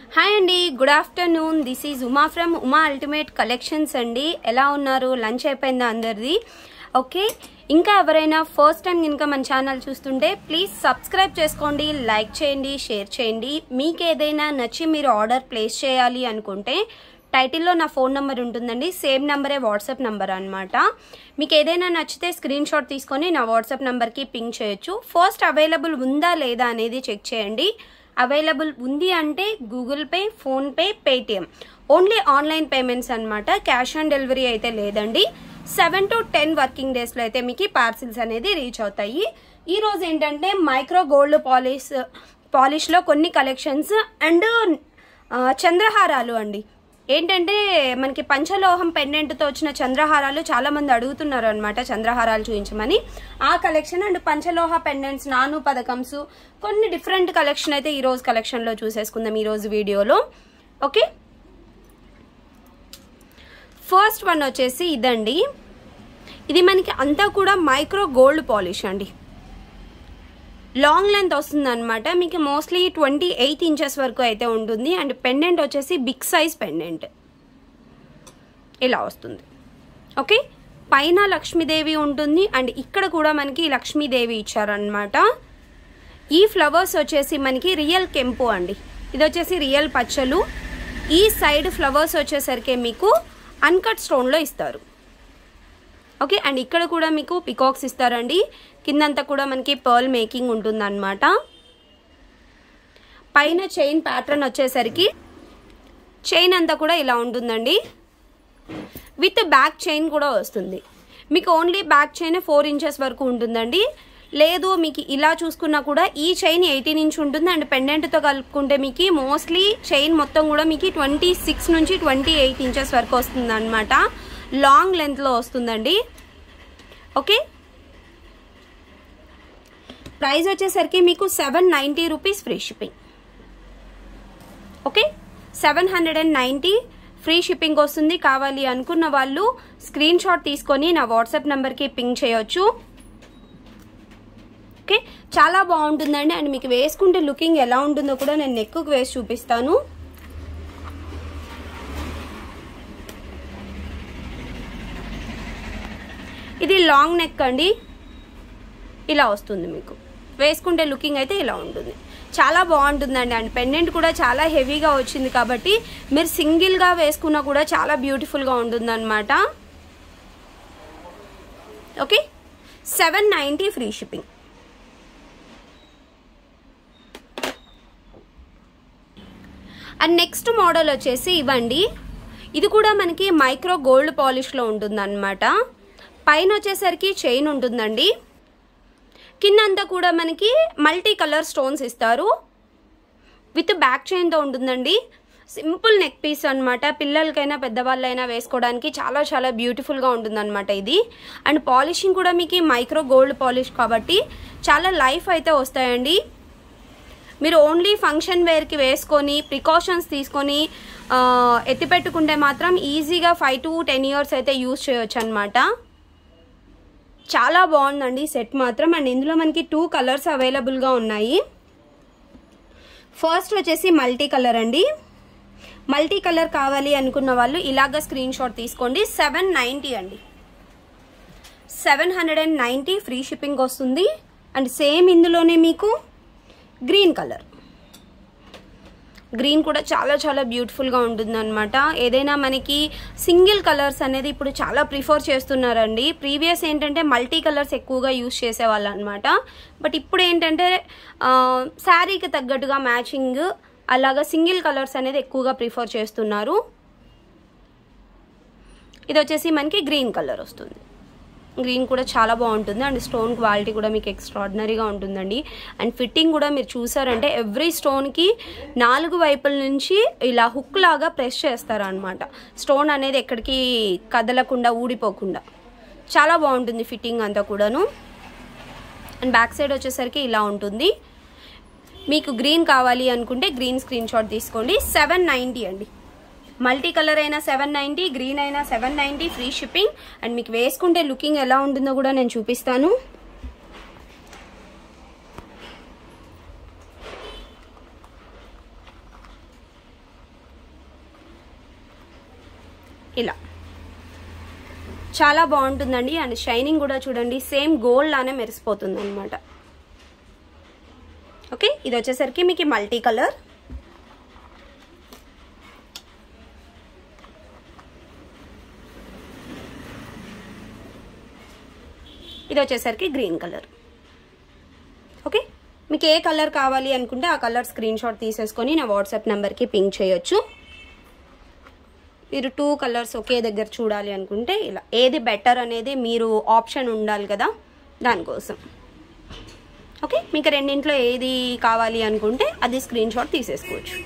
hi అండి good afternoon this is Uma from Uma ultimate collections అండి ఎలా ఉన్నారు లంచ్ అయిపోయిందా అందరిది ఓకే ఇంకా ఎవరైనా ఫస్ట్ టైం కనుక మన ఛానల్ చూస్తుంటే ప్లీజ్ సబ్స్క్రైబ్ చేసుకోండి లైక్ చేయండి షేర్ చేయండి మీకు ఏదైనా నచ్చి మీరు ఆర్డర్ ప్లేస్ చేయాలి అనుకుంటే టైటిల్లో నా ఫోన్ నెంబర్ ఉంటుందండి సేమ్ నెంబరే వాట్సాప్ నెంబర్ అనమాట మీకు ఏదైనా నచ్చితే స్క్రీన్ షాట్ తీసుకొని నా వాట్సాప్ నెంబర్కి పింక్ చేయొచ్చు ఫస్ట్ అవైలబుల్ ఉందా లేదా అనేది చెక్ చేయండి అవైలబుల్ ఉంది అంటే Google Pay PhonePe Paytm only online payments అనమాట క్యాష్ ఆన్ డెలివరీ అయితే లేదండి సెవెన్ టు టెన్ వర్కింగ్ డేస్లో అయితే మీకు పార్సిల్స్ అనేది రీచ్ అవుతాయి ఈ రోజు ఏంటంటే మైక్రో గోల్డ్ పాలిష్ పాలిష్లో కొన్ని కలెక్షన్స్ అండ్ చంద్రహారాలు అండి ఏంటంటే మనకి పంచలోహం పెండెంట్తో వచ్చిన చంద్రహారాలు చాలా మంది అడుగుతున్నారు అనమాట చంద్రహారాలు చూపించమని ఆ కలెక్షన్ అండ్ పంచలోహ పెండెంట్స్ నాను పథకమ్స్ కొన్ని డిఫరెంట్ కలెక్షన్ అయితే ఈ రోజు కలెక్షన్లో చూసేసుకుందాం ఈ రోజు వీడియోలో ఓకే ఫస్ట్ వన్ వచ్చేసి ఇదండి ఇది మనకి అంతా కూడా మైక్రో గోల్డ్ పాలిష్ అండి లాంగ్ లెంత్ వస్తుంది అనమాట మీకు మోస్ట్లీ ట్వంటీ ఎయిట్ ఇంచెస్ వరకు అయితే ఉంటుంది అండ్ పెండెంట్ వచ్చేసి బిగ్ సైజ్ పెండెంట్ ఇలా వస్తుంది ఓకే పైన లక్ష్మీదేవి ఉంటుంది అండ్ ఇక్కడ కూడా మనకి లక్ష్మీదేవి ఇచ్చారనమాట ఈ ఫ్లవర్స్ వచ్చేసి మనకి రియల్ కెంపు అండి ఇది వచ్చేసి రియల్ పచ్చలు ఈ సైడ్ ఫ్లవర్స్ వచ్చేసరికి మీకు అన్కట్ స్టోన్లో ఇస్తారు ఓకే అండ్ ఇక్కడ కూడా మీకు పికాక్స్ ఇస్తారండి కిందంతా కూడా మనకి పర్ల్ మేకింగ్ ఉంటుందన్నమాట పైన చైన్ ప్యాటర్న్ వచ్చేసరికి చైన్ అంతా కూడా ఇలా ఉంటుందండి విత్ బ్యాక్ చైన్ కూడా వస్తుంది మీకు only back chain four inches వరకు ఉంటుందండి లేదు మీకు ఇలా చూసుకున్నా కూడా ఈ చైన్ ఎయిటీన్ ఇంచ్ ఉంటుంది అండ్ పెండెంట్తో కలుపుకుంటే మీకు మోస్ట్లీ చైన్ మొత్తం కూడా మీకు ట్వంటీ సిక్స్ నుంచి ట్వంటీ ఎయిట్ ఇంచెస్ వరకు వస్తుంది అనమాట లాంగ్ లెంత్లో వస్తుందండి ఓకే ప్రైస్ వచ్చేసరికి మీకు seven ninety rupees free shipping okay seven hundred and ninety free shipping వస్తుంది కావాలి అనుకున్న వాళ్ళు స్క్రీన్ షాట్ తీసుకొని నా వాట్సాప్ నెంబర్కి పింక్ చేయొచ్చు ఓకే చాలా బాగుంటుందండి అండ్ మీకు వేసుకుంటే లుకింగ్ ఎలా ఉంటుందో కూడా నేను నెక్కుకు వేసి చూపిస్తాను ఇది లాంగ్ నెక్ అండి ఇలా వస్తుంది మీకు వేసుకుంటే లుకింగ్ అయితే ఇలా ఉంటుంది చాలా బాగుంటుందండి అండ్ పెండెంట్ కూడా చాలా హెవీగా వచ్చింది కాబట్టి మీరు సింగిల్గా వేసుకున్నా కూడా చాలా బ్యూటిఫుల్గా ఉంటుంది అనమాట okay seven ninety free shipping and next model వచ్చేసి ఇవ్వండి ఇది కూడా మనకి మైక్రో గోల్డ్ పాలిష్లో ఉంటుంది అనమాట పైన వచ్చేసరికి చైన్ ఉంటుందండి కిందంతా కూడా మనకి మల్టీ కలర్ స్టోన్స్ ఇస్తారు విత్ బ్యాక్ చైన్తో ఉంటుందండి సింపుల్ నెక్ పీస్ అనమాట పిల్లలకైనా పెద్దవాళ్ళైనా వేసుకోవడానికి చాలా చాలా బ్యూటిఫుల్గా ఉంటుందన్నమాట ఇది అండ్ పాలిషింగ్ కూడా మీకు మైక్రో గోల్డ్ పాలిష్ కాబట్టి చాలా లైఫ్ అయితే వస్తాయండి మీరు ఓన్లీ ఫంక్షన్ వేర్కి వేసుకొని ప్రికాషన్స్ తీసుకొని ఎత్తిపెట్టుకుంటే మాత్రం ఈజీగా ఫైవ్ టు టెన్ ఇయర్స్ అయితే యూజ్ చేయొచ్చు అనమాట చాలా బాగుందండి సెట్ మాత్రం అండ్ ఇందులో మనకి టూ కలర్స్ అవైలబుల్గా ఉన్నాయి ఫస్ట్ వచ్చేసి మల్టీ కలర్ అండి మల్టీ కలర్ కావాలి అనుకున్న వాళ్ళు ఇలాగ స్క్రీన్ షాట్ తీసుకోండి సెవెన్ నైంటీ అండి seven hundred and ninety free shipping వస్తుంది అండ్ సేమ్ ఇందులోనే మీకు గ్రీన్ కలర్ గ్రీన్ కూడా చాలా చాలా బ్యూటిఫుల్గా ఉంటుంది అనమాట ఏదైనా మనకి సింగిల్ కలర్స్ అనేది ఇప్పుడు చాలా ప్రిఫర్ చేస్తున్నారండి ప్రీవియస్ ఏంటంటే మల్టీ కలర్స్ ఎక్కువగా యూస్ చేసేవాళ్ళు అనమాట బట్ ఇప్పుడు ఏంటంటే శారీకి తగ్గట్టుగా మ్యాచింగ్ అలాగా సింగిల్ కలర్స్ అనేది ఎక్కువగా ప్రిఫర్ చేస్తున్నారు ఇది వచ్చేసి మనకి గ్రీన్ కలర్ వస్తుంది గ్రీన్ కూడా చాలా బాగుంటుంది అండ్ స్టోన్ క్వాలిటీ కూడా మీకు ఎక్స్ట్రాడినరీగా ఉంటుందండి అండ్ ఫిట్టింగ్ కూడా మీరు చూసారంటే ఎవ్రీ స్టోన్కి నాలుగు వైపుల నుంచి ఇలా హుక్ లాగా ప్రెస్ చేస్తారనమాట స్టోన్ అనేది ఎక్కడికి కదలకుండా ఊడిపోకుండా చాలా బాగుంటుంది ఫిట్టింగ్ అంతా కూడాను అండ్ బ్యాక్ సైడ్ వచ్చేసరికి ఇలా ఉంటుంది మీకు గ్రీన్ కావాలి అనుకుంటే గ్రీన్ స్క్రీన్ షాట్ తీసుకోండి సెవెన్ నైంటీ అండి మల్టీ కలర్ అయినా సెవెన్ నైంటీ గ్రీన్ అయినా seven ninety free shipping and మీకు వేసుకుంటే లుకింగ్ ఎలా ఉంటుందో కూడా నేను చూపిస్తాను ఇలా చాలా బాగుంటుందండి అండ్ షైనింగ్ కూడా చూడండి సేమ్ గోల్డ్ లానే మెరిసిపోతుంది అనమాట ఓకే ఇది వచ్చేసరికి మీకు మల్టీ కలర్ ఇది వచ్చేసరికి గ్రీన్ కలర్ ఓకే మీకు ఏ కలర్ కావాలి అనుకుంటే ఆ కలర్ స్క్రీన్ షాట్ తీసేసుకొని నా వాట్సాప్ నెంబర్కి పింక్ చేయొచ్చు మీరు టూ కలర్స్ ఒకే దగ్గర చూడాలి అనుకుంటే ఇలా ఏది బెటర్ అనేది మీరు ఆప్షన్ ఉండాలి కదా దానికోసం ఓకే మీకు రెండింట్లో ఏది కావాలి అనుకుంటే అది స్క్రీన్ షాట్ తీసేసుకోవచ్చు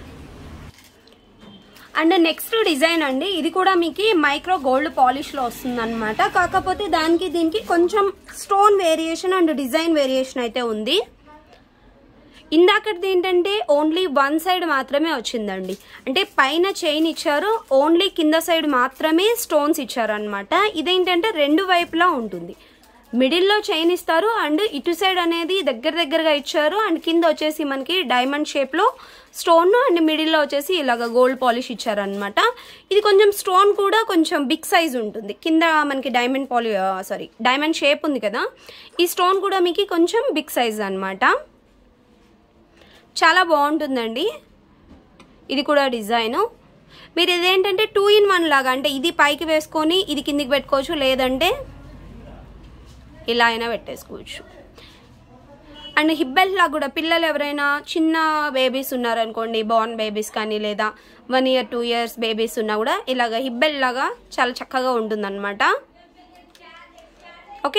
అండ్ నెక్స్ట్ డిజైన్ అండి ఇది కూడా మీకు మైక్రో గోల్డ్ పాలిష్లో వస్తుంది అనమాట కాకపోతే దానికి దీనికి కొంచెం stone variation and design variation అయితే ఉంది ఇందాకటిది ఏంటంటే ఓన్లీ వన్ సైడ్ మాత్రమే వచ్చిందండి అంటే పైన చైన్ ఇచ్చారు ఓన్లీ కింద సైడ్ మాత్రమే స్టోన్స్ ఇచ్చారు అనమాట ఇదేంటంటే రెండు వైపులా ఉంటుంది మిడిల్లో చైన్ ఇస్తారు అండ్ ఇటు సైడ్ అనేది దగ్గర దగ్గరగా ఇచ్చారు అండ్ కింద వచ్చేసి మనకి డైమండ్ షేప్లో స్టోన్ అండ్ మిడిల్లో వచ్చేసి ఇలాగ గోల్డ్ పాలిష్ ఇచ్చారనమాట ఇది కొంచెం స్టోన్ కూడా కొంచెం బిగ్ సైజ్ ఉంటుంది కింద మనకి డైమండ్ పాలి సారీ డైమండ్ షేప్ ఉంది కదా ఈ స్టోన్ కూడా మీకు కొంచెం బిగ్ సైజ్ అనమాట చాలా బాగుంటుందండి ఇది కూడా డిజైను మీరు ఇదేంటంటే టూ ఇన్ వన్ లాగా అంటే ఇది పైకి వేసుకొని ఇది కిందికి పెట్టుకోవచ్చు లేదంటే ఇలా అయినా పెట్టేసుకోవచ్చు అండ్ హిబ్బెల్ లాగా కూడా పిల్లలు ఎవరైనా చిన్న బేబీస్ ఉన్నారనుకోండి బార్న్ బేబీస్ కానీ లేదా one year two years babies ఉన్నా కూడా ఇలాగ హిబ్బెల్ లాగా చాలా చక్కగా ఉంటుందన్నమాట ఓకే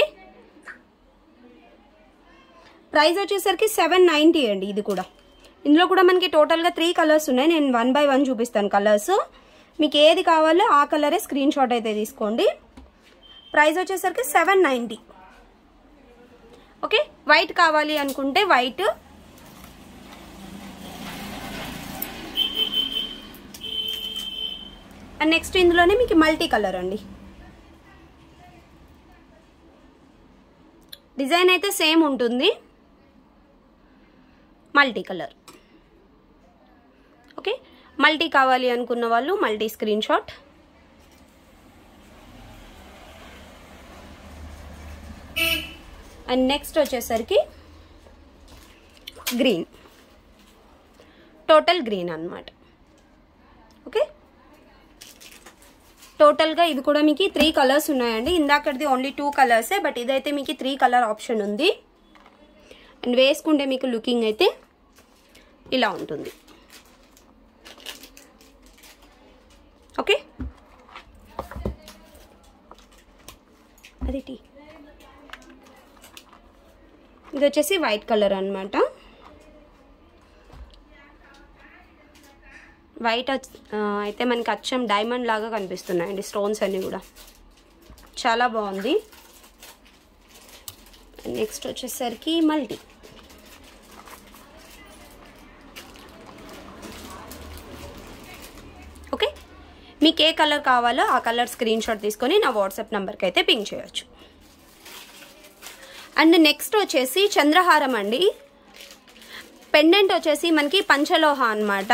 ప్రైస్ వచ్చేసరికి సెవెన్ నైంటీ అండి ఇది కూడా ఇందులో కూడా మనకి టోటల్గా త్రీ కలర్స్ ఉన్నాయి నేను వన్ బై వన్ చూపిస్తాను కలర్స్ మీకు ఏది కావాలో ఆ కలరే స్క్రీన్ షాట్ అయితే తీసుకోండి ప్రైస్ వచ్చేసరికి సెవెన్ నైంటీ ఓకే వైట్ కావాలి అనుకుంటే వైట్ అండ్ నెక్స్ట్ ఇందులోనే మీకు మల్టీ కలర్ అండి డిజైన్ అయితే సేమ్ ఉంటుంది మల్టీ కలర్ ఓకే మల్టీ కావాలి అనుకున్న వాళ్ళు multi screen shot and next వచ్చేసరికి గ్రీన్ టోటల్ గ్రీన్ అనమాట ఓకే టోటల్గా ఇది కూడా మీకు త్రీ కలర్స్ ఉన్నాయండి ఇందాకటిది ఓన్లీ టూ కలర్సే బట్ ఇదైతే మీకు త్రీ కలర్ ఆప్షన్ ఉంది అండ్ వేసుకుంటే మీకు లుకింగ్ అయితే ఇలా ఉంటుంది ఓకే అది టీ ఇది వచ్చేసి వైట్ కలర్ అనమాట వైట్ అయితే మనకి అచ్చం డైమండ్ లాగా కనిపిస్తున్నాయండి స్టోన్స్ అన్నీ కూడా చాలా బాగుంది నెక్స్ట్ వచ్చేసరికి మల్టీ ఓకే మీకు ఏ కలర్ కావాలో ఆ కలర్ స్క్రీన్ షాట్ తీసుకొని నా వాట్సాప్ నెంబర్కి అయితే పింక్ చేయొచ్చు అండ్ నెక్స్ట్ వచ్చేసి చంద్రహారం అండి పెండెంట్ వచ్చేసి మనకి పంచలోహ అనమాట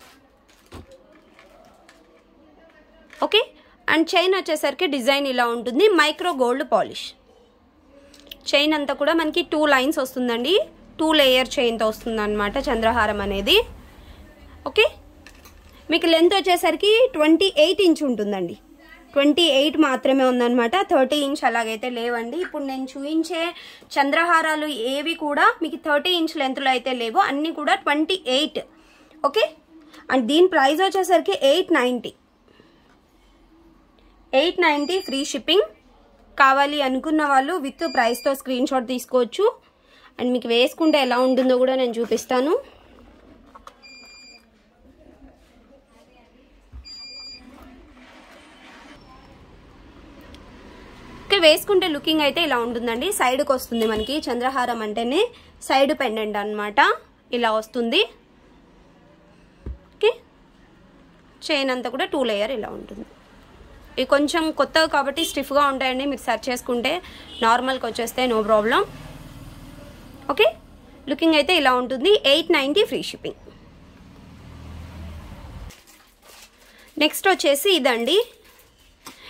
ఓకే అండ్ చైన్ వచ్చేసరికి డిజైన్ ఇలా ఉంటుంది మైక్రో గోల్డ్ పాలిష్ చైన్ అంతా కూడా మనకి టూ లైన్స్ వస్తుందండి టూ లేయర్ చైన్తో వస్తుంది అనమాట చంద్రహారం అనేది ఓకే మీకు లెంత్ వచ్చేసరికి ట్వంటీ ఎయిట్ ఇంచ్ ఉంటుందండి ట్వంటీ ఎయిట్ మాత్రమే ఉందన్నమాట థర్టీ ఇంచ్ అలాగైతే లేవండి ఇప్పుడు నేను చూపించే చంద్రహారాలు ఏవి కూడా మీకు థర్టీ ఇంచ్ లెంత్లో అయితే లేవు అన్నీ కూడా ట్వంటీ ఎయిట్ ఓకే అండ్ దీని ప్రైస్ వచ్చేసరికి eight ninety eight ninety free shipping కావాలి అనుకున్న వాళ్ళు విత్ ప్రైస్తో స్క్రీన్ షాట్ తీసుకోవచ్చు అండ్ మీకు వేసుకుంటే ఎలా ఉంటుందో కూడా నేను చూపిస్తాను ఓకే వేసుకుంటే లుకింగ్ అయితే ఇలా ఉంటుందండి సైడ్కి వస్తుంది మనకి చంద్రహారం అంటేనే సైడ్ పెండెంట్ అనమాట ఇలా వస్తుంది ఓకే చైన్ అంతా కూడా టూ లేయర్ ఇలా ఉంటుంది ఇవి కొంచెం కొత్తగా కాబట్టి స్టిఫ్గా ఉంటాయండి మీరు సెర్చ్ చేసుకుంటే నార్మల్కి వచ్చేస్తే నో ప్రాబ్లం ఓకే లుకింగ్ అయితే ఇలా ఉంటుంది eight ninety free shipping next వచ్చేసి ఇదండి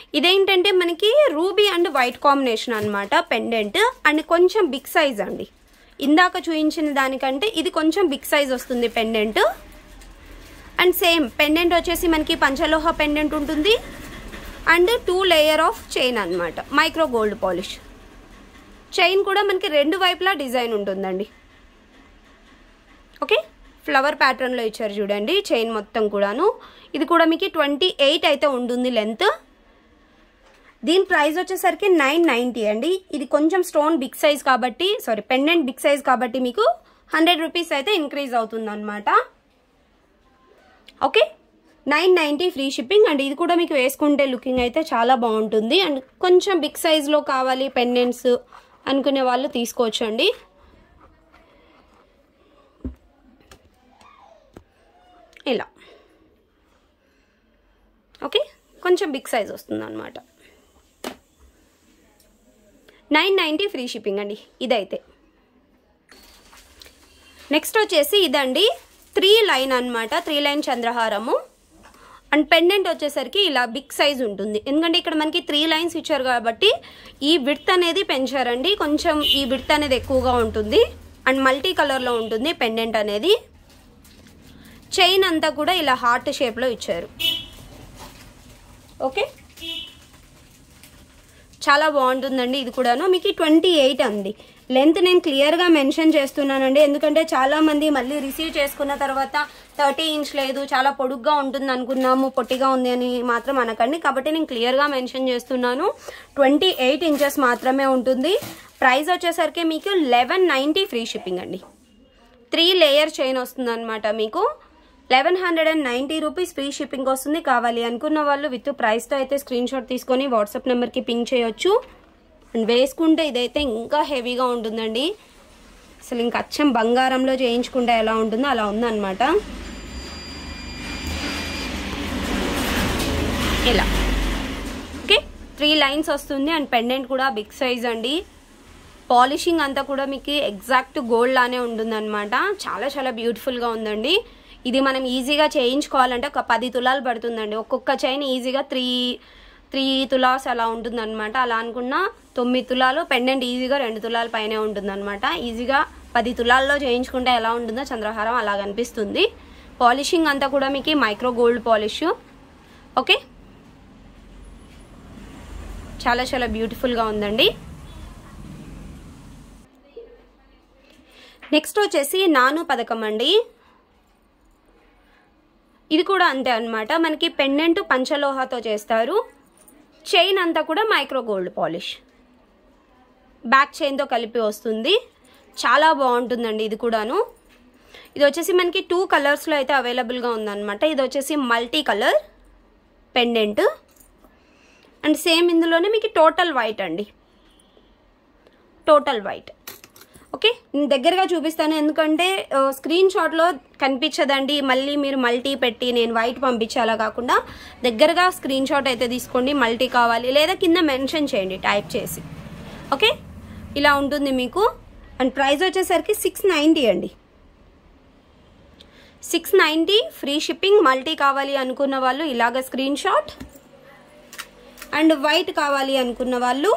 ఇదేంటంటే మనకి రూబీ అండ్ వైట్ కాంబినేషన్ అనమాట పెండెంట్ అండ్ కొంచెం బిగ్ సైజ్ అండి ఇందాక చూపించిన దానికంటే ఇది కొంచెం బిగ్ సైజ్ వస్తుంది పెండెంట్ అండ్ సేమ్ పెండెంట్ వచ్చేసి మనకి పంచలోహ పెండెంట్ ఉంటుంది and two layer of chain అనమాట మైక్రో గోల్డ్ పాలిష్ చైన్ కూడా మనకి రెండు వైపులా డిజైన్ ఉంటుందండి ఓకే ఫ్లవర్ ప్యాటర్న్లో ఇచ్చారు చూడండి చైన్ మొత్తం కూడాను ఇది కూడా మీకు ట్వంటీ ఎయిట్ అయితే ఉంటుంది లెంత్ దీని ప్రైస్ వచ్చేసరికి నైన్ నైంటీ అండి ఇది కొంచెం స్టోన్ బిగ్ సైజ్ కాబట్టి సారీ పెండెంట్ బిగ్ సైజ్ కాబట్టి మీకు హండ్రెడ్ రూపీస్ అయితే ఇంక్రీజ్ అవుతుంది అనమాట okay nine ninety free shipping and ఇది కూడా మీకు వేసుకుంటే లుకింగ్ అయితే చాలా బాగుంటుంది అండ్ కొంచెం బిగ్ సైజ్లో కావాలి పెండెంట్స్ అనుకునే వాళ్ళు తీసుకోవచ్చు అండి ఇలా ఓకే కొంచెం బిగ్ సైజ్ వస్తుంది అనమాట నైన్ నైంటీ ఫ్రీ షిప్పింగ్ అండి ఇదైతే నెక్స్ట్ వచ్చేసి ఇదండి త్రీ లైన్ అనమాట త్రీ లైన్ చంద్రహారము అండ్ పెండెంట్ వచ్చేసరికి ఇలా బిగ్ సైజ్ ఉంటుంది ఎందుకంటే ఇక్కడ మనకి త్రీ లైన్స్ ఇచ్చారు కాబట్టి ఈ విడ్త్ అనేది పెంచారండి కొంచెం ఈ విడ్త్ అనేది ఎక్కువగా ఉంటుంది అండ్ మల్టీ కలర్లో ఉంటుంది పెండెంట్ అనేది చైన్ అంతా కూడా ఇలా హార్ట్ షేప్లో ఇచ్చారు ఓకే చాలా బాగుంటుందండి ఇది కూడాను మీకు ట్వంటీ ఎయిట్ అండి లెంత్ నేను క్లియర్గా మెన్షన్ చేస్తున్నానండి ఎందుకంటే చాలా మంది మళ్ళీ రిసీవ్ చేసుకున్న తర్వాత థర్టీ ఇంచ్ లేదు చాలా పొడుగ్గా ఉంటుంది అనుకున్నాము పొట్టిగా ఉంది అని మాత్రం అనకండి కాబట్టి నేను క్లియర్గా మెన్షన్ చేస్తున్నాను ట్వంటీ ఎయిట్ ఇంచెస్ మాత్రమే ఉంటుంది ప్రైస్ వచ్చేసరికి మీకు లెవెన్ నైంటీ ఫ్రీ షిప్పింగ్ అండి త్రీ లేయర్ చైన్ వస్తుంది అనమాట మీకు eleven hundred and ninety rupees free shipping వస్తుంది కావాలి అనుకున్న వాళ్ళు విత్ ప్రైస్తో అయితే స్క్రీన్ షాట్ తీసుకొని వాట్సాప్ నెంబర్కి పింక్ చేయొచ్చు అండ్ వేసుకుంటే ఇదైతే ఇంకా హెవీగా ఉంటుందండి అసలు ఇంకా అచ్చం బంగారంలో చేయించుకుంటే ఎలా ఉంటుందో అలా ఉందన్నమాట ఇలా ఓకే త్రీ లైన్స్ వస్తుంది అండ్ పెండెంట్ కూడా బిగ్ సైజ్ అండి పాలిషింగ్ అంతా కూడా మీకు ఎగ్జాక్ట్ గోల్డ్ లానే ఉంటుందన్నమాట చాలా చాలా బ్యూటిఫుల్గా ఉందండి ఇది మనం ఈజీగా చేయించుకోవాలంటే ఒక పది తులాలు పడుతుందండి ఒక్కొక్క చైన్ ఈజీగా త్రీ త్రీ తులాస్ అలా ఉంటుందన్నమాట అలా అనుకున్నా తొమ్మిది తులాలు పెండెంట్ ఈజీగా రెండు తులాల పైనే ఉంటుందన్నమాట ఈజీగా పది తులాల్లో చేయించుకుంటే ఎలా ఉంటుందో చంద్రహారం అలా కనిపిస్తుంది పాలిషింగ్ అంతా కూడా మీకు మైక్రో గోల్డ్ పాలిష్ ఓకే చాలా చాలా బ్యూటిఫుల్గా ఉందండి నెక్స్ట్ వచ్చేసి నాను పథకం అండి ఇది కూడా అంతే అనమాట మనకి పెండెంట్ పంచలోహాతో చేస్తారు చైన్ అంతా కూడా మైక్రో గోల్డ్ పాలిష్ బ్యాక్ చైన్తో కలిపి వస్తుంది చాలా బాగుంటుందండి ఇది కూడాను ఇది వచ్చేసి మనకి టూ కలర్స్లో అయితే అవైలబుల్గా ఉందన్నమాట ఇది వచ్చేసి multi colour pendant and same ఇందులోనే మీకు టోటల్ వైట్ అండి టోటల్ వైట్ ఓకే నేను దగ్గరగా చూపిస్తాను ఎందుకంటే స్క్రీన్ షాట్లో కనిపించదండి మళ్ళీ మీరు మల్టీ పెట్టి నేను వైట్ పంపించాలా కాకుండా దగ్గరగా స్క్రీన్ షాట్ అయితే తీసుకోండి మల్టీ కావాలి లేదా కింద మెన్షన్ చేయండి టైప్ చేసి ఓకే ఇలా ఉంటుంది మీకు అండ్ ప్రైస్ వచ్చేసరికి సిక్స్ నైంటీ అండి six ninety free shipping multi కావాలి అనుకున్న వాళ్ళు ఇలాగ స్క్రీన్ షాట్ అండ్ వైట్ కావాలి అనుకున్న వాళ్ళు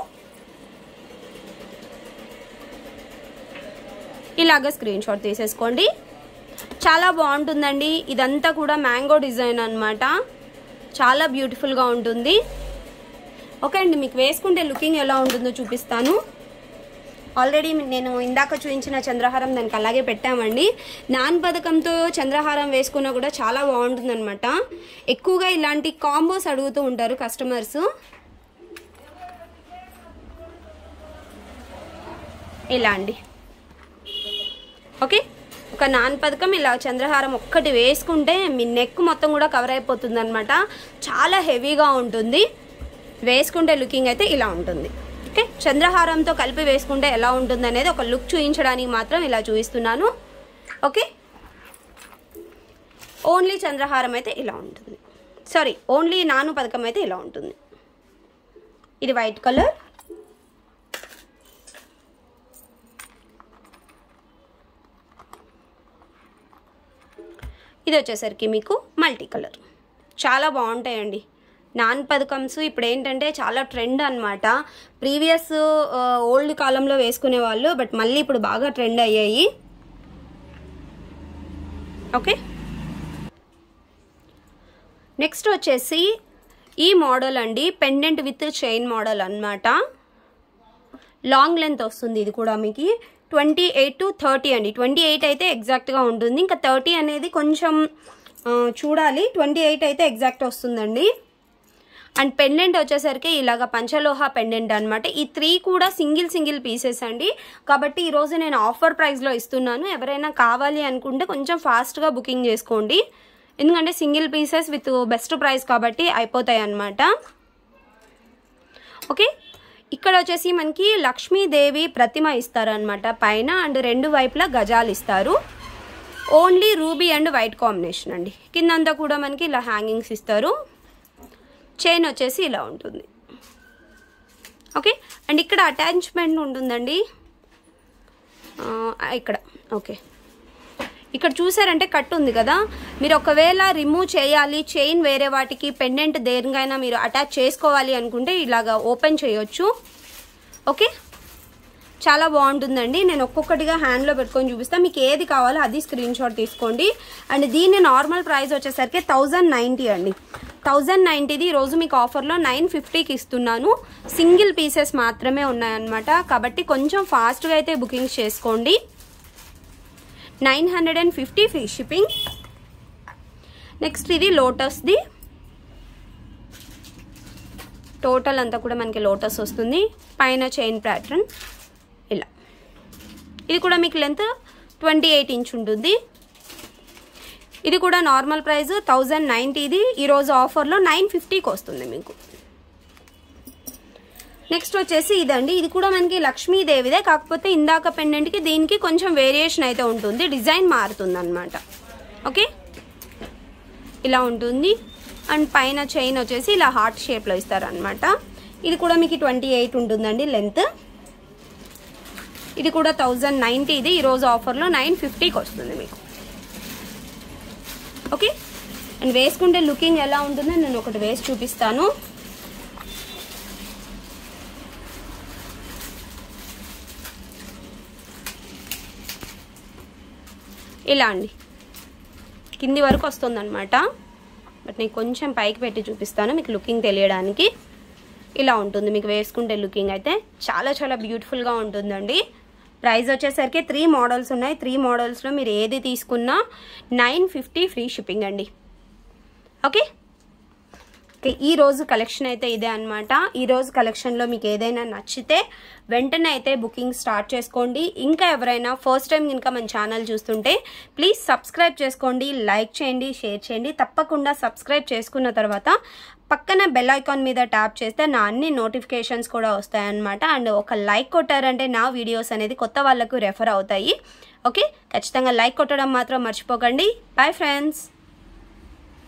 ఇలాగ స్క్రీన్ షాట్ తీసేసుకోండి చాలా బాగుంటుందండి ఇదంతా కూడా మ్యాంగో డిజైన్ అనమాట చాలా బ్యూటిఫుల్గా ఉంటుంది ఓకే అండి మీకు వేసుకుంటే లుకింగ్ ఎలా ఉంటుందో చూపిస్తాను ఆల్రెడీ నేను ఇందాక చూపించిన చంద్రహారం దానికి అలాగే పెట్టామండి నాన్ పథకంతో చంద్రహారం వేసుకున్నా కూడా చాలా బాగుంటుంది అనమాట ఎక్కువగా ఇలాంటి కాంబోస్ అడుగుతూ ఉంటారు కస్టమర్స్ ఇలా అండి ఓకే ఒక నాన్ పథకం ఇలా చంద్రహారం ఒక్కటి వేసుకుంటే మీ నెక్ మొత్తం కూడా కవర్ అయిపోతుంది అనమాట చాలా హెవీగా ఉంటుంది వేసుకుంటే లుకింగ్ అయితే ఇలా ఉంటుంది ఓకే చంద్రహారంతో కలిపి వేసుకుంటే ఎలా ఉంటుంది అనేది ఒక లుక్ చూపించడానికి మాత్రం ఇలా చూపిస్తున్నాను ఓకే ఓన్లీ చంద్రహారం అయితే ఇలా ఉంటుంది సారీ ఓన్లీ నాను పథకం అయితే ఇలా ఉంటుంది ఇది వైట్ కలర్ ఇది వచ్చేసరికి మీకు మల్టీ కలర్ చాలా బాగుంటాయండి నాన్ పథకమ్స్ ఇప్పుడు ఏంటంటే చాలా ట్రెండ్ అనమాట ప్రీవియస్ ఓల్డ్ కాలంలో వేసుకునే వాళ్ళు బట్ మళ్ళీ ఇప్పుడు బాగా ట్రెండ్ అయ్యాయి ఓకే నెక్స్ట్ వచ్చేసి ఈ మోడల్ అండి పెండెంట్ విత్ చైన్ మోడల్ అన్నమాట లాంగ్ లెంత్ వస్తుంది ఇది కూడా మీకు ట్వంటీ ఎయిట్ టు థర్టీ అండి ట్వంటీ ఎయిట్ అయితే ఎగ్జాక్ట్గా ఉంటుంది ఇంకా థర్టీ అనేది కొంచెం ఆ, చూడాలి ట్వంటీ ఎయిట్ అయితే ఎగ్జాక్ట్ వస్తుందండి అండ్ పెండెంట్ వచ్చేసరికి ఇలాగ పంచలోహ పెండెంట్ అనమాట ఈ త్రీ కూడా సింగిల్ సింగిల్ పీసెస్ అండి కాబట్టి ఈరోజు నేను ఆఫర్ ప్రైస్లో ఇస్తున్నాను ఎవరైనా కావాలి అనుకుంటే కొంచెం ఫాస్ట్గా బుకింగ్ చేసుకోండి ఎందుకంటే single pieces with best price కాబట్టి అయిపోతాయి అన్నమాట ఓకే ఇక్కడ వచ్చేసి మనకి లక్ష్మీదేవి ప్రతిమ ఇస్తారనమాట పైన అండ్ రెండు వైపులా గజాలు ఇస్తారు only ruby and white combination అండి కిందంతా కూడా మనకి ఇలా హ్యాంగింగ్స్ ఇస్తారు చైన్ వచ్చేసి ఇలా ఉంటుంది ఓకే అండ్ ఇక్కడ అటాచ్మెంట్ ఉంటుందండి ఆ, ఇక్కడ ఓకే ఇక్కడ చూసారంటే కట్ ఉంది కదా మీరు ఒకవేళ రిమూవ్ చేయాలి చైన్ వేరే వాటికి పెండెంట్ దేనికైనా మీరు అటాచ్ చేసుకోవాలి అనుకుంటే ఇలాగా ఓపెన్ చేయొచ్చు ఓకే చాలా బాగుంటుందండి నేను ఒక్కొక్కటిగా హ్యాండ్లో పెట్టుకొని చూపిస్తాను మీకు ఏది కావాలో అది స్క్రీన్ షాట్ తీసుకోండి అండ్ దీని నార్మల్ ప్రైస్ వచ్చేసరికి థౌజండ్ నైంటీ అండి థౌజండ్ నైంటీది ఈరోజు మీకు ఆఫర్లో నైన్ ఫిఫ్టీకి ఇస్తున్నాను సింగిల్ పీసెస్ మాత్రమే ఉన్నాయన్నమాట కాబట్టి కొంచెం ఫాస్ట్గా అయితే బుకింగ్స్ చేసుకోండి nine hundred and fifty free shipping next ఇది లోటస్ది టోటల్ అంతా కూడా మనకి లోటస్ వస్తుంది పైన చైన్ ప్యాటర్న్ ఇలా ఇది కూడా మీకు లెంత్ ట్వంటీ ఎయిట్ ఇంచ్ ఉంటుంది ఇది కూడా నార్మల్ ప్రైస్ థౌజండ్ నైంటీది ఈరోజు ఆఫర్లో నైన్ ఫిఫ్టీకి వస్తుంది మీకు నెక్స్ట్ వచ్చేసి ఇదండి ఇది కూడా మనకి లక్ష్మీదేవిదే కాకపోతే ఇందాక పెండెంట్కి దీనికి కొంచెం వేరియేషన్ అయితే ఉంటుంది డిజైన్ మారుతుంది అనమాట ఓకే ఇలా ఉంటుంది అండ్ పైన చైన్ వచ్చేసి ఇలా హార్ట్ షేప్లో ఇస్తారనమాట ఇది కూడా మీకు ట్వంటీ ఎయిట్ ఉంటుందండి లెంత్ ఇది కూడా థౌజండ్ నైంటీది ఈరోజు ఆఫర్లో నైన్ ఫిఫ్టీకి వస్తుంది మీకు ఓకే అండ్ వేసుకుంటే లుకింగ్ ఎలా ఉంటుందో నేను ఒకటి వేసి చూపిస్తాను ఇలా అండి కింది వరకు వస్తుందన్నమాట బట్ నేను కొంచెం పైకి పెట్టి చూపిస్తాను మీకు లుకింగ్ తెలియడానికి ఇలా ఉంటుంది మీకు వేసుకుంటే లుకింగ్ అయితే చాలా చాలా బ్యూటిఫుల్గా ఉంటుందండి ప్రైస్ వచ్చేసరికి త్రీ మోడల్స్ ఉన్నాయి త్రీ మోడల్స్లో మీరు ఏది తీసుకున్నా నైన్ ఫిఫ్టీ ఫ్రీ షిప్పింగ్ అండి ఓకే ఓకే ఈ రోజు కలెక్షన్ అయితే ఇదే అనమాట ఈ రోజు కలెక్షన్లో మీకు ఏదైనా నచ్చితే వెంటనే అయితే బుకింగ్ స్టార్ట్ చేసుకోండి ఇంకా ఎవరైనా ఫస్ట్ టైం కనుక మన ఛానల్ చూస్తుంటే ప్లీజ్ సబ్స్క్రైబ్ చేసుకోండి లైక్ చేయండి షేర్ చేయండి తప్పకుండా సబ్స్క్రైబ్ చేసుకున్న తర్వాత పక్కన బెల్ ఐకాన్ మీద ట్యాప్ చేస్తే నా అన్ని నోటిఫికేషన్స్ కూడా వస్తాయన్నమాట అండ్ ఒక లైక్ కొట్టారంటే నా వీడియోస్ అనేది కొత్త వాళ్ళకు రెఫర్ అవుతాయి ఓకే ఖచ్చితంగా లైక్ కొట్టడం మాత్రం మర్చిపోకండి బాయ్ ఫ్రెండ్స్